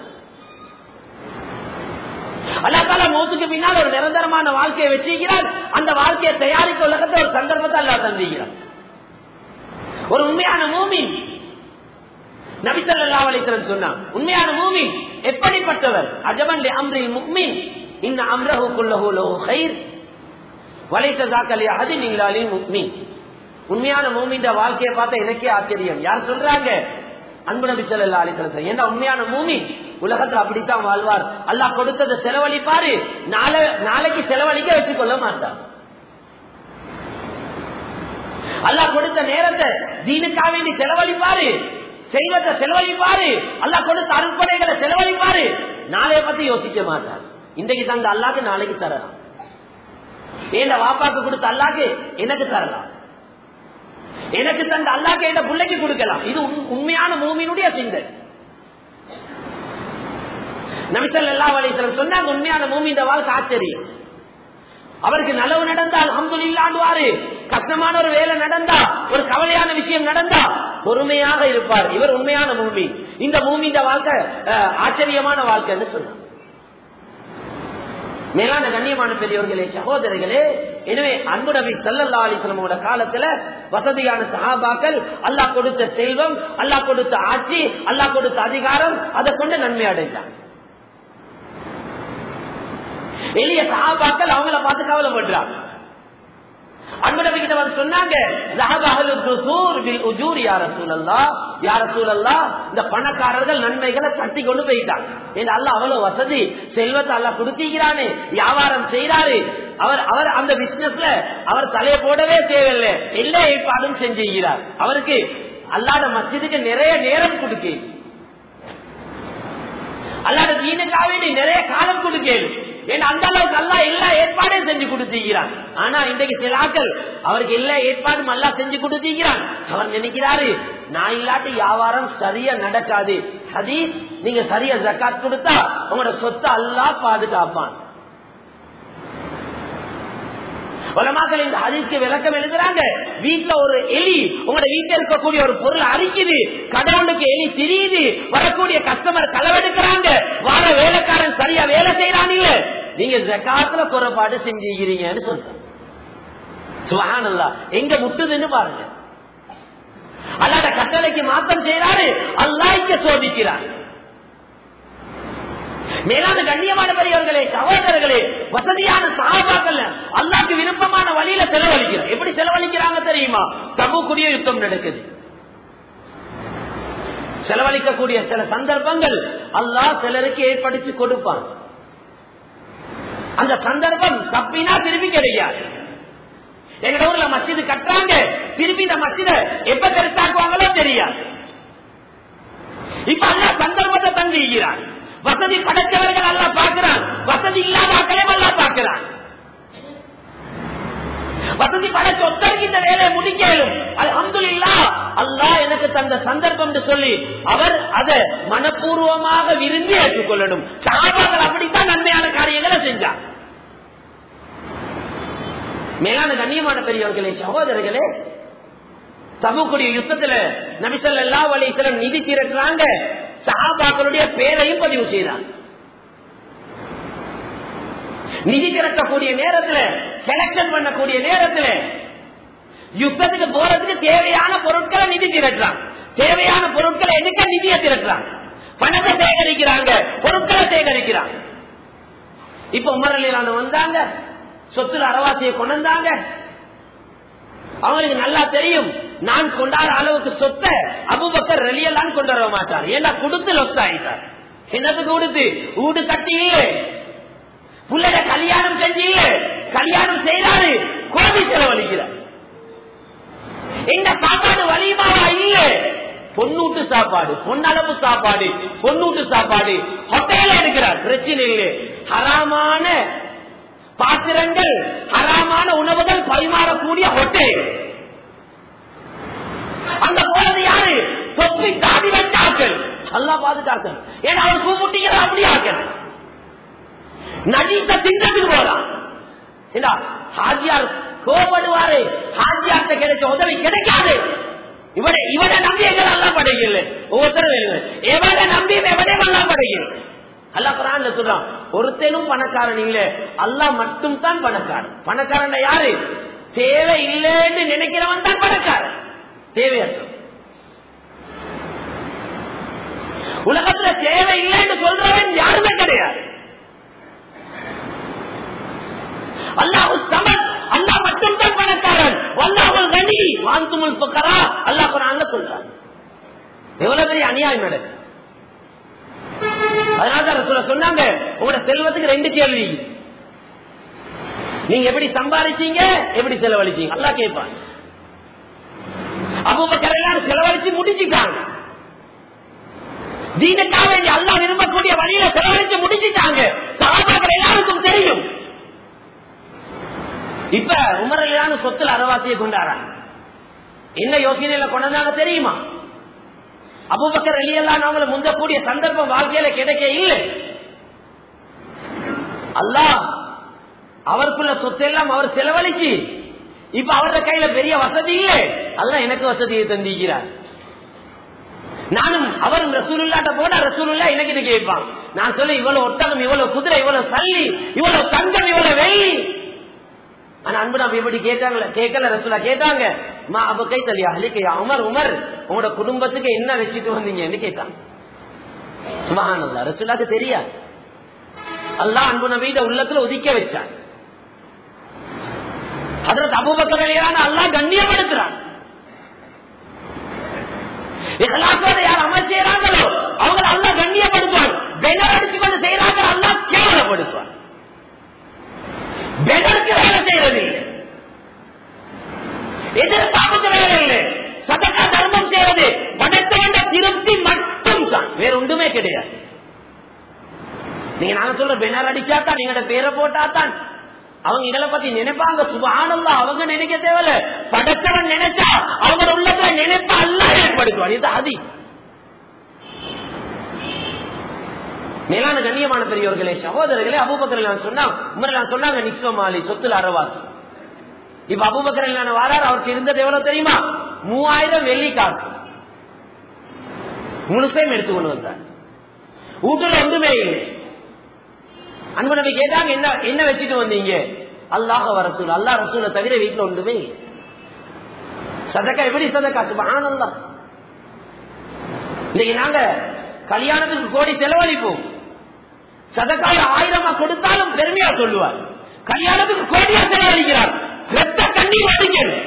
அல்லாத்தால மௌத்துக்கு பின்னால் ஒரு நிரந்தரமான வாழ்க்கையை வச்சிருக்கிறார் அந்த வாழ்க்கையை தயாரிக்க உலகத்தை ஒரு சந்தர்ப்பத்தை அல்லா தந்திக்கிறார் ஒரு உண்மையான மூமின் நபிசல்லா அலிசன் சொன்னான் உண்மையான மூமின் எப்படிப்பட்டவர் அஜபன் அம்ரில் முக்மின் இந்த அம்ரஹு குல்லஹு லஹு கைர் வலைத்த தாக்கலையா அது நீங்களாலே முக்மின் உண்மையான மூமின்ற வாழ்க்கையை பார்த்தா எனக்கே ஆச்சரியம் யார் சொல்றாங்க அன்பு நபி சொல்லா அலிசன் ஏன்னா உண்மையான மூமி உலகத்துல அப்படித்தான் வாழ்வார் அல்லாஹ் கொடுத்ததை செலவழிப்பாரு நாளை நாளைக்கு செலவழிக்க வச்சுக்கொள்ள மாட்டார் அல்லாஹ் கொடுத்த நேரத்தை தீனுக்காக வேண்டி செலவழிப்பாரு செல்வத்தை செலவழிப்பாரு அல்லா கொடுத்த அருப்படைகளை செலவழிப்பாரு நாளைய பத்தி யோசிக்க மாட்டார் இன்றைக்கு தந்த அல்லாக்கு நாளைக்கு தரலாம் ஏண்ட வாப்பாக்கு கொடுத்த அல்லாக்கு எனக்கு தரலாம் எனக்கு தந்த அல்லாக்கு எந்த பிள்ளைக்கு கொடுக்கலாம் இது உண்மையான மூமியினுடைய சிந்தனை நபிசல் எல்லா வலைத்தலம் சொன்னாங்க உண்மையான மூமி இந்த வாழ்க்கை ஆச்சரியம் அவருக்கு நலவு நடந்தால் அம்புல் இல்லாண்டுவாரு கஷ்டமான ஒரு வேலை நடந்தா ஒரு கவலையான விஷயம் நடந்தா பொறுமையாக இருப்பார் இவர் உண்மையான பூமி இந்த பூமி இந்த வாழ்க்கை ஆச்சரியமான வாழ்க்கைன்னு சொன்னார் மேலான கண்ணியமான பெரியவர்களே சகோதரிகளே எனவே அன்பு நபி சல்லல்லா அலிஸ்லமோட காலத்துல வசதியான சகாபாக்கள் அல்லாஹ் கொடுத்த செல்வம் அல்லாஹ் கொடுத்த ஆட்சி அல்லாஹ் கொடுத்த அதிகாரம் அதை கொண்டு நன்மை அடைந்தாங்க எளிய சகாபாக்கள் அவங்கள பார்த்து கவலைப்படுறாங்க அன்பு கிட்ட வந்து சொன்னாங்க இந்த பணக்காரர்கள் நன்மைகளை தட்டி கொண்டு போயிட்டாங்க அல்ல அவ்வளவு வசதி செல்வத்தை அல்ல கொடுத்திருக்கிறானே வியாபாரம் செய்யறாரு அவர் அவர் அந்த பிசினஸ்ல அவர் தலையை போடவே தேவையில்லை எல்லா ஏற்பாடும் செஞ்சுகிறார் அவருக்கு அல்லாத மசிதுக்கு நிறைய நேரம் கொடுக்க அல்லாத தீனுக்காக வேண்டி நிறைய காலம் கொடுக்கணும் ஏன்னா அந்த அளவுக்கு அல்லா எல்லா ஏற்பாடையும் செஞ்சு கொடுத்திருக்கிறான் ஆனா இன்றைக்கு சில ஆக்கள் அவருக்கு எல்லா ஏற்பாடும் அல்லா செஞ்சு கொடுத்திருக்கிறான் அவர் நினைக்கிறாரு நான் இல்லாட்டி வியாபாரம் சரியா நடக்காது ஹதீஸ் நீங்க சரியா ஜக்காத் கொடுத்தா உங்களோட சொத்தை அல்லா பாதுகாப்பான் உலமாக்கள் இந்த ஹதீஸ்க்கு விளக்கம் எழுதுறாங்க வீட்டுல ஒரு எலி உங்களோட வீட்டுல இருக்கக்கூடிய ஒரு பொருள் அரிக்குது கடவுளுக்கு எலி திரியுது வரக்கூடிய கஸ்டமர் களவெடுக்கிறாங்க வார வேலைக்காரன் சரியா வேலை செய்யறானீங்க நீங்க ஜக்காத்துல குறைபாடு செஞ்சுக்கிறீங்கன்னு சொல்றேன் சுகானல்லா எங்க முட்டுதுன்னு பாருங்க அல்லாத கட்டளைக்கு மாற்றம் செய்யறாரு அல்லாய்க்க சோதிக்கிறார் மேலான கண்ணியமான பெரியவர்களே சகோதரர்களே வசதியான சாபாக்கள் அல்லாக்கு விருப்பமான வழியில செலவழிக்கிறார் எப்படி செலவழிக்கிறாங்க தெரியுமா சமூகக்கூடிய யுத்தம் நடக்குது செலவழிக்கக்கூடிய சில சந்தர்ப்பங்கள் அல்லாஹ் சிலருக்கு ஏற்படுத்தி கொடுப்பான் அந்த சந்தர்ப்பம் தப்பினா திருப்பி கிடையாது எங்க ஊர்ல மசிது கட்டுறாங்க திருப்பி இந்த மசித எப்ப பெருசாக்குவாங்களோ தெரியாது இப்ப அல்லா சந்தர்ப்பத்தை தங்குகிறான் வசதி படைத்தவர்கள் அல்ல பார்க்கிறான் வசதி இல்லாத ஆக்களையும் அல்ல பார்க்கிறான் வசதி படைச்ச ஒத்தருக்கு இந்த வேலையை முடிக்கலும் அல்ஹம்துலில்லா அல்லாஹ் எனக்கு தந்த சந்தர்ப்பம் என்று சொல்லி அவர் அதை மனப்பூர்வமாக விரும்பி ஏற்றுக்கொள்ளணும் சாபாக்கள் அப்படித்தான் நன்மையான காரியங்களை செஞ்சார் மேலான கண்ணியமான பெரியவர்களே சகோதரர்களே தபுக்குடைய யுத்தத்துல நபிசல் எல்லா வழிகளும் நிதி திரட்டுறாங்க சஹாபாக்களுடைய பேரையும் பதிவு செய்யறாங்க நிதி திரட்டக்கூடிய நேரத்துல செலக்ஷன் பண்ணக்கூடிய நேரத்துல யுத்தத்துக்கு போறதுக்கு தேவையான பொருட்களை நிதி திரட்டுறாங்க தேவையான பொருட்களை எடுக்க நிதியை திரட்டுறாங்க பணத்தை சேகரிக்கிறாங்க பொருட்களை சேகரிக்கிறாங்க இப்ப உமரலிலான வந்தாங்க சொத்துல அரவாசியை கொண்டாங்க அவங்களுக்கு நல்லா தெரியும் நான் கொண்டாட அளவுக்கு சொத்தை அபுபக்கர் ரெலியெல்லாம் கொண்டு வர மாட்டார் ஏன்னா கொடுத்து லொஸ் ஆயிட்டார் என்னத்துக்கு கொடுத்து வீடு கட்டி இல்லை புள்ளட கல்யாணம் செஞ்சு இல்ல கல்யாணம் செய்யறாரு குழந்தை செலவழிக்கிறார் எங்க சாப்பாடு வலிமாவா இல்ல பொன்னூட்டு சாப்பாடு பொன்னளவு சாப்பாடு பொன்னூட்டு சாப்பாடு ஹோட்டல இருக்கிறார் பிரச்சனை இல்லை ஹராமான பாத்திரங்கள் ஹராமான உணவுகள் பரிமாறக்கூடிய ஹோட்டல் அந்த போனது யாரு தொப்பி தாடி வச்சாக்கள் நல்லா பாதுகாக்கணும் ஏன்னா அவர் கூப்பிட்டீங்க அப்படி ஆக்கணும் நடித்த திட்டத்துக்கு போறான் என்ன ஹாஜியார் கோபடுவாரு ஹாஜியார்ட்ட கிடைச்ச உதவி கிடைக்காது இவனை இவனை நம்பி எங்களை அல்லா படைக்கல ஒவ்வொருத்தரும் எவனை நம்பி எவனே அல்லா படைக்கல அல்லா குரான் சொல்றான் ஒருத்தனும் பணக்காரன் இல்ல அல்லா மட்டும் தான் பணக்காரன் பணக்காரன் யாரு தேவை இல்லைன்னு நினைக்கிறவன் தான் பணக்காரன் தேவையற்ற உலகத்துல தேவை இல்லைன்னு சொல்றவன் யாருமே கிடையாது அல்லாஹு சமத் அல்லாஹ் மட்டும் தான் பணக்காரன் அல்லாஹுல் கனி வாந்துமுல் புக்கரா அல்லாஹ் குரான்ல சொல்றான் எவ்வளவு பெரிய அநியாயம் நடக்கு அதனால சொன்னாங்க உங்களோட செல்வத்துக்கு ரெண்டு கேள்வி நீங்க எப்படி சம்பாதிச்சீங்க எப்படி செலவழிச்சீங்க அல்லா கேட்பாங்க அபுபக்கர் எல்லாரும் செலவழிச்சு முடிச்சுட்டாங்க தீனுக்காக வேண்டிய அல்லா விரும்பக்கூடிய வழியில செலவழிச்சு முடிச்சுட்டாங்க சகாபாக்கள் எல்லாருக்கும் தெரியும் இப்ப உமரலையான சொத்துல அறவாசியை கொண்டாடுறாங்க என்ன யோசனையில கொண்டாங்க தெரியுமா அபுபக்கர் வெளியெல்லாம் அவங்களை முந்தக்கூடிய சந்தர்ப்பம் வாழ்க்கையில கிடைக்க இல்லை அல்லாஹ் அவருக்குள்ள சொத்தெல்லாம் அவர் செலவழிச்சு இப்ப அவரோட கையில பெரிய வசதி இல்லை அல்ல எனக்கு வசதியை தந்திக்கிறார் நானும் அவரும் ரசூலுல்லாட்ட போனா ரசூலுல்லா எனக்கு இது கேட்பான் நான் சொல்ல இவ்வளவு ஒட்டகம் இவ்வளவு குதிரை இவ்வளவு சல்லி இவ்வளவு தங்கம் இவ்வளவு வெள்ளி ஆனா அன்பு நம்ம இப்படி கேட்டாங்கல்ல கேட்கல ரசூலா கேட்டாங்க மா அப்ப கை தலியா அலிக்கையா உமர் உமர் உங்களோட குடும்பத்துக்கு என்ன வச்சுட்டு வந்தீங்கன்னு கேட்டாங்க சுபஹானல்லா ரசூலாக்கு தெரியாது அல்லாஹ் அன்பு நபீத உள்ளத்துல ஒதுக்க வச்சான் அதற்கு அபுபக்கரையான அல்லாஹ் கண்ணியப்படுத்துறான் இகலாசோட யார் அமல் செய்யறாங்களோ அவங்களை அல்லா கண்ணியப்படுத்துவான் பெனர் அடிச்சு கொண்டு செய்யறாங்க அல்லா கேவலப்படுத்துவான் பெனருக்கு வேலை செய்யறது இல்லை எதிர்பார்ப்புக்கு வேலை இல்லை சதக்கா தர்மம் செய்வது படைத்தவண்ட திருப்தி மட்டும் தான் வேற ஒன்றுமே கிடையாது நீங்க நாங்க சொல்ற பெனர் அடிச்சாத்தான் நீங்க பேரை போட்டாத்தான் அவங்க இதை பத்தி நினைப்பாங்க சுபானந்தா அவங்க நினைக்க தேவையில்ல படைத்தவன் நினைச்சா அவங்க உள்ளத்துல நினைப்ப அல்ல ஏற்படுத்துவார் இது அதி மேலான கண்ணியமான பெரியவர்களே சகோதரர்களே அபுபக்கர் சொன்னா உமர் சொன்னாங்க நிஸ்வமாலி சொத்துல அறவாசி இப்ப அபுபக்கர் வாரார் அவருக்கு இருந்தது எவ்வளவு தெரியுமா மூவாயிரம் வெள்ளி காசு முழுசையும் எடுத்து கொண்டு வந்தார் வீட்டுல ஒன்றுமே இல்லை அன்பு நபி கேட்டாங்க என்ன என்ன வச்சுட்டு வந்தீங்க அல்லாஹ் ரசூல் அல்லா ரசூலை தவிர வீட்டுல ஒன்றுமே சதக்கா எப்படி சதக்கா சுபானந்தா இன்னைக்கு நாங்க கல்யாணத்துக்கு கோடி செலவழிப்போம் சதக்காய் ஆயிரமா கொடுத்தாலும் பெருமையா சொல்லுவார் கல்யாணத்துக்கு கோடியா செலவழிக்கிறார் ரத்த கண்ணீர் வடிக்கிறது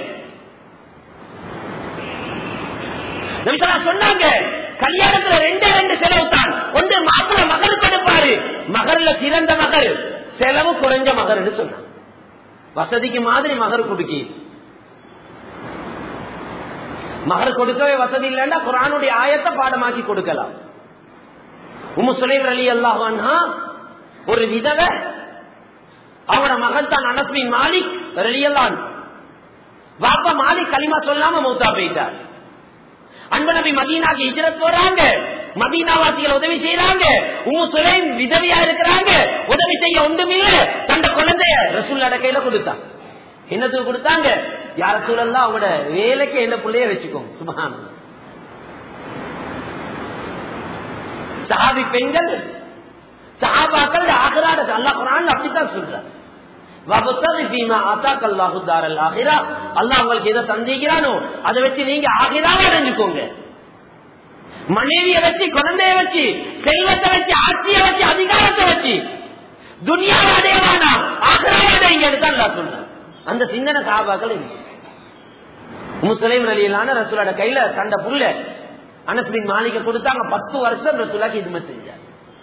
சொன்னாங்க கல்யாணத்துல ரெண்டே ரெண்டு செலவு தான் ஒன்று மாப்பிள்ள மகருக்கு எடுப்பாரு மகர்ல சிறந்த மகர் செலவு குறைஞ்ச மகர்னு சொன்னாங்க வசதிக்கு மாதிரி மகர் கொடுக்கி மகர் கொடுக்கவே வசதி இல்லைன்னா குரானுடைய ஆயத்தை பாடமாக்கி கொடுக்கலாம் உம்மு சுலைவர் அலி அல்லாஹான்ஹா ஒரு விதவை அவரோட மகன் தான் அனஸ்மின் மாலிக் ரலியல்லான் வாப்பா மாலிக் களிமா சொல்லாம மௌத்தா போயிட்டார் அன்பு நபி மதீனாக்கு இஜரத் போறாங்க மதீனாவாசிகள் உதவி செய்யறாங்க உங்க சுலைம் விதவியா இருக்கிறாங்க உதவி செய்ய ஒன்றுமில்ல தந்த குழந்தைய ரசூல் கையில கொடுத்தான் என்னத்துக்கு கொடுத்தாங்க யார சூழல்லாம் அவங்களோட வேலைக்கு என்ன பிள்ளைய வச்சுக்கோங்க சுபகான சஹாபி பெண்கள் சஹாபாக்கள் ஆகிறாட அல்லா குரான் அப்படித்தான் சொல்ற உங்களுக்கு எதை தந்திக்கிறானோ அதை வச்சு நீங்க ஆகிறாவை அடைஞ்சுக்கோங்க மனைவியை வச்சு குழந்தைய வச்சு செல்வத்தை வச்சு ஆட்சியை வச்சு அதிகாரத்தை வச்சு துனியாவை அடையவானா ஆகிறாவை அடைங்கன்னு தான் அல்லா சொல்ற அந்த சிந்தனை சாபாக்கள் முஸ்லிம் அலியலான ரசூலோட கையில கண்ட புள்ள அனஸ்பின் மாளிகை கொடுத்தாங்க பத்து வருஷம் ரசூலாக்கு இதுமே செஞ்சார்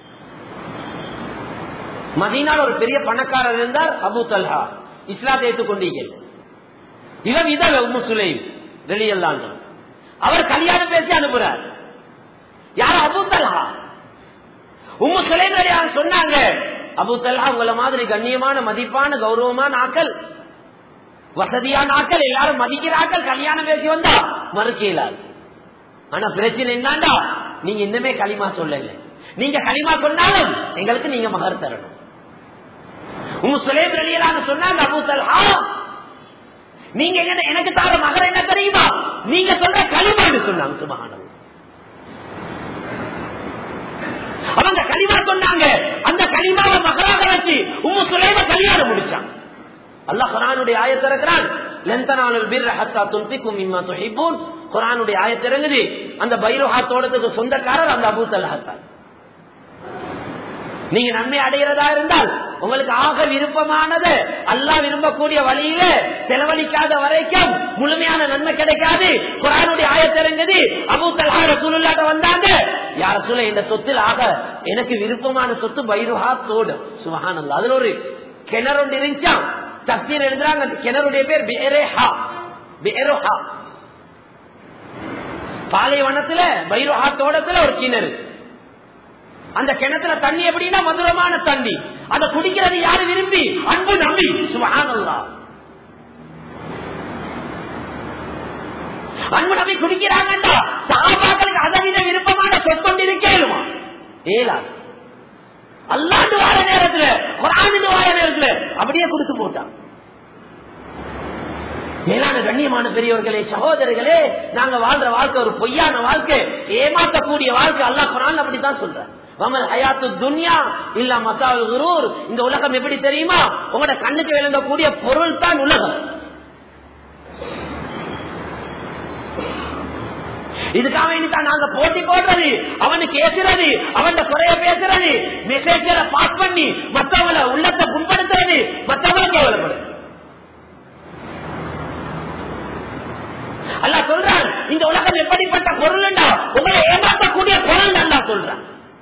மதீனால ஒரு பெரிய பணக்காரர் இருந்தார் அபு தல்ஹா இஸ்லாத்தை ஏற்றுக்கொண்டீங்க இவன் இதான் உம்மு சுலைம் வெளியெல்லாம் அவர் கல்யாணம் பேசி அனுப்புறார் யார் அபு தல்ஹா உம்மு சுலைம் வெளியார் சொன்னாங்க அபு தல்ஹா உங்களை மாதிரி கண்ணியமான மதிப்பான கௌரவமான ஆக்கள் வசதியான ஆக்கள் எல்லாரும் மதிக்கிறார்கள் கல்யாணம் பேசி வந்தா மறுக்கலாது ஆனா பிரச்சனை என்னண்டா நீங்க இன்னுமே களிமா சொல்லல நீங்க களிமா சொன்னாலும் எங்களுக்கு நீங்க மகர் தரணும் உங்க சுலேம் வெளியிலான சொன்னாங்க அபு தல்ஹா நீங்க என்ன எனக்கு தார மகர் என்ன தெரியுமா நீங்க சொல்ற களிமான்னு சொன்னாங்க சுபகானம் அவங்க களிமா சொன்னாங்க அந்த களிமாவை மகராக வச்சு உங்க சுலேம கல்யாணம் முடிச்சாங்க அல்லாஹ் குரானுடைய ஆயத்திறக்கிறான் குரானுடைய ஆயத்திறங்குது அந்த பைரோஹா தோட்டத்துக்கு சொந்தக்காரர் அந்த அபூ தல்ஹத்தான் நீங்க நன்மை அடைகிறதா இருந்தால் உங்களுக்கு ஆக விருப்பமானது அல்லா விரும்பக்கூடிய வழியில செலவழிக்காத வரைக்கும் முழுமையான நன்மை கிடைக்காது குரானுடைய ஆயத்திறங்குது அபூ தல்ஹா ரசூலுல்லாட்ட வந்தாங்க யார சொல்ல இந்த சொத்தில் ஆக எனக்கு விருப்பமான சொத்து பைரோஹா தோடு சுபஹானல்லா அதுல ஒரு கிணறு ஒன்று இருந்துச்சான் தப்சீர் எழுதுறாங்க அந்த கிணறுடைய பேர் பேரேஹா பேரோஹா பாலைவனத்துல பைரோஹா தோட்டத்துல ஒரு கிணறு அந்த கிணத்துல தண்ணி எப்படின்னா மதுரமான தண்ணி அதை குடிக்கிறது யாரு விரும்பி அன்பு நம்பி சுபஹானல்லா அன்பு நம்பி குடிக்கிறாங்கன்றா சாபாக்களுக்கு அதவித விருப்பமான சொற்கொண்டு இருக்கேனுமா ஏலாது அல்லாண்டு வார நேரத்துல குரான் வார நேரத்துல அப்படியே கொடுத்து போட்டான் மேலான கண்ணியமான பெரியவர்களே சகோதரர்களே நாங்க வாழ்ற வாழ்க்கை ஒரு பொய்யான வாழ்க்கை ஏமாற்றக்கூடிய வாழ்க்கை அல்லா குரான் அப்படித்தான் சொல்ற வமல் ஹயாத்து துன்யா இல்ல மசால் குரூர் இந்த உலகம் எப்படி தெரியுமா உங்களோட கண்ணுக்கு விளங்கக்கூடிய பொருள் தான் உலகம் இதுக்காக வேண்டிதான் நாங்க போட்டி போடுறது அவனுக்கு ஏசுறது அவன் குறைய பேசுறது மெசேஜரை பாஸ் பண்ணி மற்றவங்கள உள்ளத்தை புண்படுத்துறது மற்றவங்களை கேவலப்படுது அல்ல சொல்றான் இந்த உலகம் எப்படிப்பட்ட பொருள் உங்களை ஏமாற்றக்கூடிய பொருள் அல்லா சொல்றான்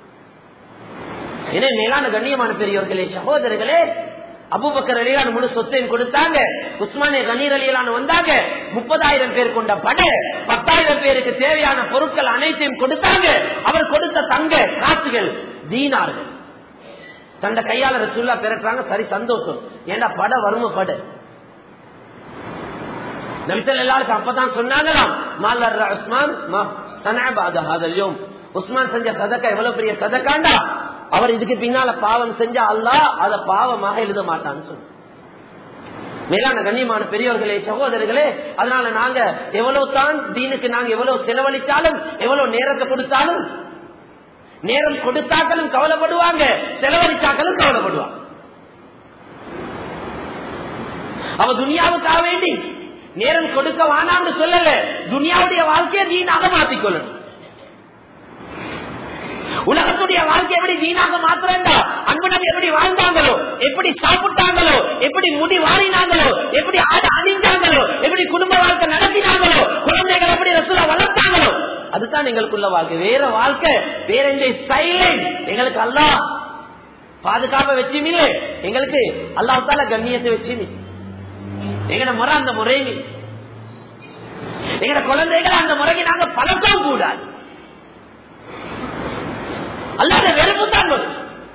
எனவே மேலான கண்ணியமான பெரியவர்களே சகோதரர்களே அபுபக்கர் அலிலான முழு சொத்தையும் கொடுத்தாங்க உஸ்மானிய கண்ணீர் அலியலான வந்தாங்க முப்பதாயிரம் பேர் கொண்ட படை பத்தாயிரம் பேருக்கு தேவையான பொருட்கள் அனைத்தையும் கொடுத்தாங்க அவர் கொடுத்த தங்க காசுகள் தீனார்கள் தந்த கையாளர் சுல்லா திரட்டுறாங்க சரி சந்தோஷம் ஏண்டா பட வரும பட நபிசல் எல்லாருக்கும் அப்பதான் சொன்னாங்களாம் மாலர் உஸ்மான் உஸ்மான் செஞ்ச சதக்கா எவ்வளவு பெரிய சதக்காண்டா அவர் இதுக்கு பின்னால பாவம் செஞ்சா அல்லா அத பாவமாக எழுத மாட்டான்னு சொன்ன மேலான கண்ணியமான பெரியவர்களே சகோதரர்களே அதனால நாங்க எவ்வளவு தான் தீனுக்கு நாங்க எவ்வளவு செலவழிச்சாலும் எவ்வளவு நேரத்தை கொடுத்தாலும் நேரம் கொடுத்தாக்களும் கவலைப்படுவாங்க செலவழிச்சாக்களும் கவலைப்படுவாங்க அவ துனியாவுக்காக வேண்டி நேரம் கொடுக்க வானாம்னு சொல்லல துனியாவுடைய வாழ்க்கையை வீணாக மாற்றிக்கொள்ளணும் உலகத்துடைய வாழ்க்கை எப்படி வீணாக மாத்திரண்டா அன்பு நபி எப்படி வாழ்ந்தாங்களோ எப்படி சாப்பிட்டாங்களோ எப்படி முடி வாரினாங்களோ எப்படி ஆடு அணிந்தாங்களோ எப்படி குடும்ப வாழ்க்கை நடத்தினாங்களோ குழந்தைகள் எப்படி ரசூலா வளர்த்தாங்களோ அதுதான் எங்களுக்குள்ள வாழ்க்கை வேற வாழ்க்கை வேற எந்த சைலண்ட் எங்களுக்கு அல்லா பாதுகாப்ப வச்சுமில்ல எங்களுக்கு அல்லாத்தால கண்ணியத்தை வச்சுமி எங்கட முறை அந்த முறை எங்கட குழந்தைகளை அந்த முறைக்கு நாங்க பழக்கம் கூடாது அல்லாத வெறுப்பு தான் வரும்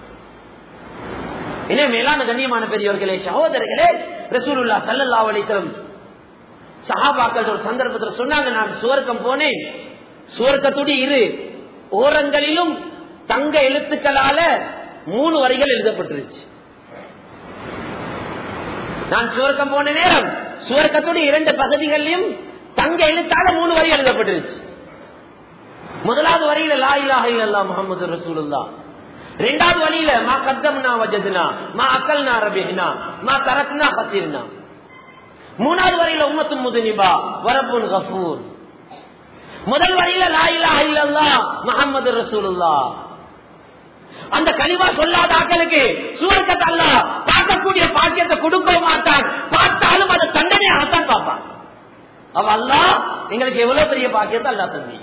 எனவே மேலான கண்ணியமான பெரியவர்களே சகோதரர்களே ரசூலுல்லா சல்லல்லா அலிசலம் சஹாபாக்கள் ஒரு சந்தர்ப்பத்தில் சொன்னாங்க நான் சுவர்க்கம் போனேன் சுவர்க்கத்துடைய இரு ஓரங்களிலும் தங்க எழுத்துக்களால மூணு வரிகள் எழுதப்பட்டிருச்சு நான் சுவர்க்கம் போன நேரம் சுவர்க்கத்துடைய இரண்டு பகுதிகளிலும் தங்க எழுத்தால மூணு வரி எழுதப்பட்டிருச்சு முதலாவது வரியில லா இலாஹ இல்லல்லா முகமது ரசூலுல்லா ரெண்டாவது வழியில மா கத்தம்னா வஜதுனா மா அக்கல்னா ரபிஹ்னா மா தரக்னா ஹசீர்னா மூணாவது வரையில உம்மத்து முதுனிபா வரப்புன் கஃபூர் முதல் வரையில லா இலாஹ இல்லல்லா முகமது ரசூலுல்லா அந்த கலிமா சொல்லாத ஆக்களுக்கு சுவர்க்கத்தை அல்ல பார்க்கக்கூடிய பாக்கியத்தை கொடுக்க மாட்டான் பார்த்தாலும் அதை தண்டனையாகத்தான் பார்ப்பான் அவ அல்லா எங்களுக்கு எவ்வளவு பெரிய பாக்கியத்தை அல்லா தந்தீங்க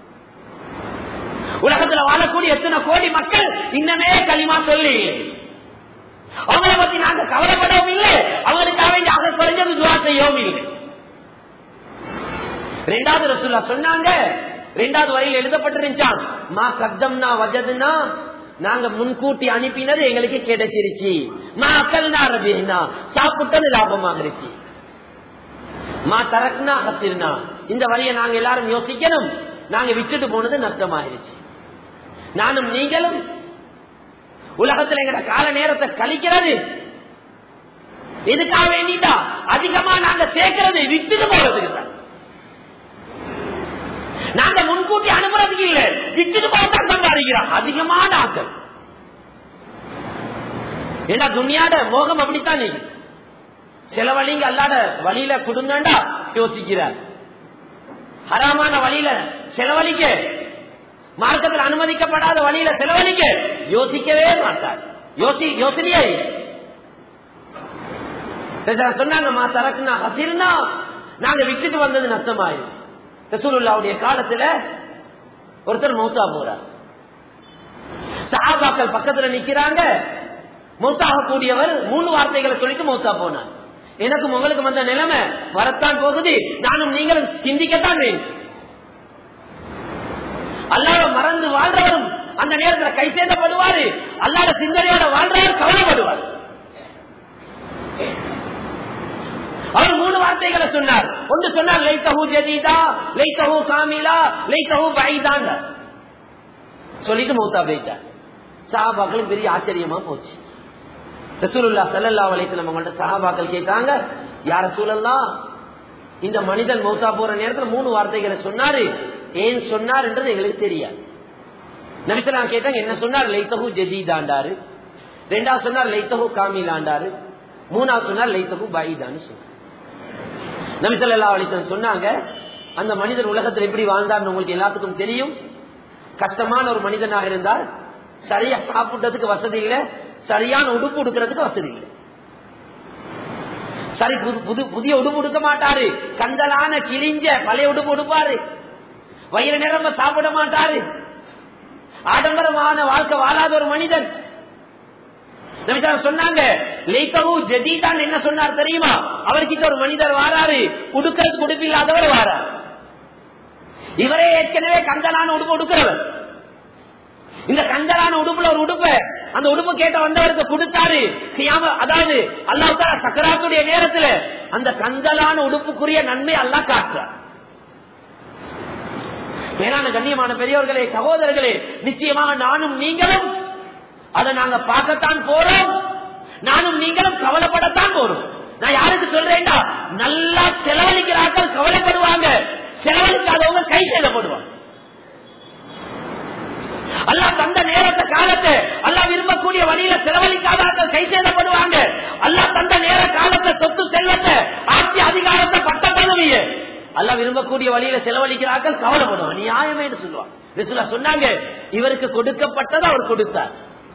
உலகத்துல வாழக்கூடிய எத்தனை கோடி மக்கள் இன்னமே களிமா சொல்லி அவங்கள பத்தி நாங்க கவலைப்படவும் இல்லை அவங்களுக்காக வேண்டிய ஆக குறைஞ்சது துவா செய்யவும் இல்லை ரெண்டாவது ரசூல்லா சொன்னாங்க ரெண்டாவது வரையில் எழுதப்பட்டிருந்தான் மா கப்தம்னா வஜதுனா நாங்க முன்கூட்டி அனுப்பினது எங்களுக்கு கிடைச்சிருச்சு மா அக்கல்னா ரபினா சாப்பிட்டது லாபமாகிருச்சு மா தரக்னா கத்திருனா இந்த வழியை நாங்க எல்லாரும் யோசிக்கணும் நாங்க விட்டுட்டு போனது நஷ்டமாயிருச்சு நானும் நீங்களும் உலகத்தில் எங்கட கால நேரத்தை கழிக்கிறது எதுக்காக வேண்டிட்டா அதிகமா நாங்க சேர்க்கிறது விட்டுட்டு போறதுக்கு தான் நாங்க முன்கூட்டி அனுப்புறதுக்கு இல்ல விட்டுட்டு போறதான் சம்பாதிக்கிறோம் அதிகமான ஆக்கள் ஏன்னா துணியாட மோகம் அப்படித்தான் நீங்க சில வழிங்க அல்லாட வழியில கொடுங்கண்டா யோசிக்கிறார் ஹராமான வழியில செலவழிக்க மார்க்கத்தில் அனுமதிக்கப்படாத வழியில செலவழிக்க யோசிக்கவே மாட்டார் யோசி யோசனையே சொன்னாங்க மா தரக்குனா ஹசிர்னா நாங்க விட்டுட்டு வந்தது நஷ்டமாயிருச்சு ரசூலுல்லாவுடைய காலத்துல ஒருத்தர் மௌத்தா போறார் சஹாபாக்கள் பக்கத்துல நிக்கிறாங்க மௌத்தாக கூடியவர் மூணு வார்த்தைகளை சொல்லிட்டு மௌத்தா போனார் எனக்கும் உங்களுக்கு வந்த நிலைமை வரத்தான் போகுது நானும் நீங்களும் சிந்திக்கத்தான் வேண்டும் அல்லாத மறந்து வாழ்றவரும் அந்த நேரத்தில் கை சேர்ந்தப்படுவாரு அல்லாத சிந்தனையோட வாழ்றவர் கவலைப்படுவார் அவர் மூணு வார்த்தைகளை சொன்னார் ஒன்று சொன்னார் லைத்தஹூ ஜதீதா லைத்தஹூ காமிலா லைத்தஹூ பைதான் சொல்லிட்டு மௌத்தா போயிட்டார் சஹாபாக்களும் பெரிய ஆச்சரியமா போச்சு ரசூலுல்லா சல்லல்லா வலைத்துல அவங்கள்ட்ட சஹாபாக்கள் கேட்டாங்க யார சூழல்லா இந்த மனிதன் மௌத்தா போற நேரத்தில் மூணு வார்த்தைகளை சொன்னாரு ஏன் சொன்னார் என்றது எங்களுக்கு தெரியாது நபிசலாம் கேட்டாங்க என்ன சொன்னார் லைத்தகு ஜதீதாண்டாரு ரெண்டாவது சொன்னார் லைத்தகு காமிலாண்டாரு மூணாவது சொன்னார் லைத்தகு பைதான்னு சொன்னார் நபிசல்லா அலிசன் சொன்னாங்க அந்த மனிதர் உலகத்தில் எப்படி வாழ்ந்தார் உங்களுக்கு எல்லாத்துக்கும் தெரியும் கஷ்டமான ஒரு மனிதனாக இருந்தார் சரியா சாப்பிட்டதுக்கு வசதி இல்லை சரியான உடுப்பு உடுக்கிறதுக்கு வசதி இல்லை சரி புது புதிய உடுப்பு உடுக்க மாட்டாரு கந்தலான கிழிஞ்ச பழைய உடுப்பு உடுப்பாரு வயிறு நிரம்ப சாப்பிட மாட்டாரு ஆடம்பரமான வாழ்க்கை வாழாத ஒரு மனிதன் சொன்னாங்க ஜதீதான் என்ன சொன்னார் தெரியுமா அவர்கிட்ட ஒரு மனிதர் வாராரு உடுக்கிறது உடுப்பில்லாதவர் வாரார் இவரே ஏற்கனவே கந்தலான உடுப்பு உடுக்கிறவர் இந்த கந்தலான உடுப்புல ஒரு உடுப்ப அந்த உடுப்பு கேட்ட வந்தவருக்கு கொடுத்தாரு அதாவது அல்லாஹ் சக்கராத்துடைய நேரத்துல அந்த கந்தலான உடுப்புக்குரிய நன்மை அல்லா காட்டுறார் மேலான கண்ணியமான பெரியவர்களே சகோதரர்களே நிச்சயமாக நானும் நீங்களும் அதை நாங்க பார்க்கத்தான் போறோம் நானும் நீங்களும் கவலைப்படத்தான் போறோம் நான் யாருக்கு சொல்றேன்டா நல்லா செலவழிக்கிறார்கள் கவலைப்படுவாங்க செலவழிக்காதவங்க கை செய்யப்படுவாங்க அல்லா தந்த நேரத்தை காலத்தை அல்லா விரும்பக்கூடிய வழியில செலவழிக்காதார்கள் கை செய்யப்படுவாங்க அல்லா தந்த நேர காலத்தை சொத்து செல்வத்தை ஆட்சி அதிகாரத்தை பட்ட பதவிய அல்ல விரும்பக்கூடிய வழியில செலவழிக்கிறார்கள் கவலைப்படுவான் நியாயமே சொல்லுவான் சொன்னாங்க இவருக்கு கொடுக்கப்பட்டதை அவர் கொடுத்தார்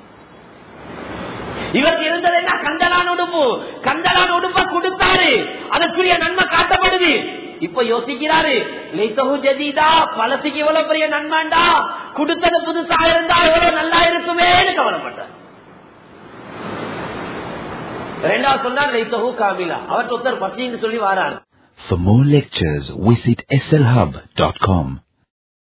இவருக்கு இருந்தது என்ன கந்தலான உடுப்பு கந்தலான உடுப்ப கொடுத்தாரு அதற்குரிய நன்மை காட்டப்படுது இப்ப யோசிக்கிறாரு லைத்தகு ஜதீதா பழசுக்கு இவ்வளவு பெரிய நன்மாண்டா கொடுத்தது புதுசா இருந்தா எவ்வளவு நல்லா இருக்குமேன்னு கவலைப்பட்டார் ரெண்டாவது சொன்னார் லைத்தகு காமிலா அவர்கிட்ட ஒருத்தர் பசின்னு சொல்லி வாராரு For more lectures, visit slhub.com.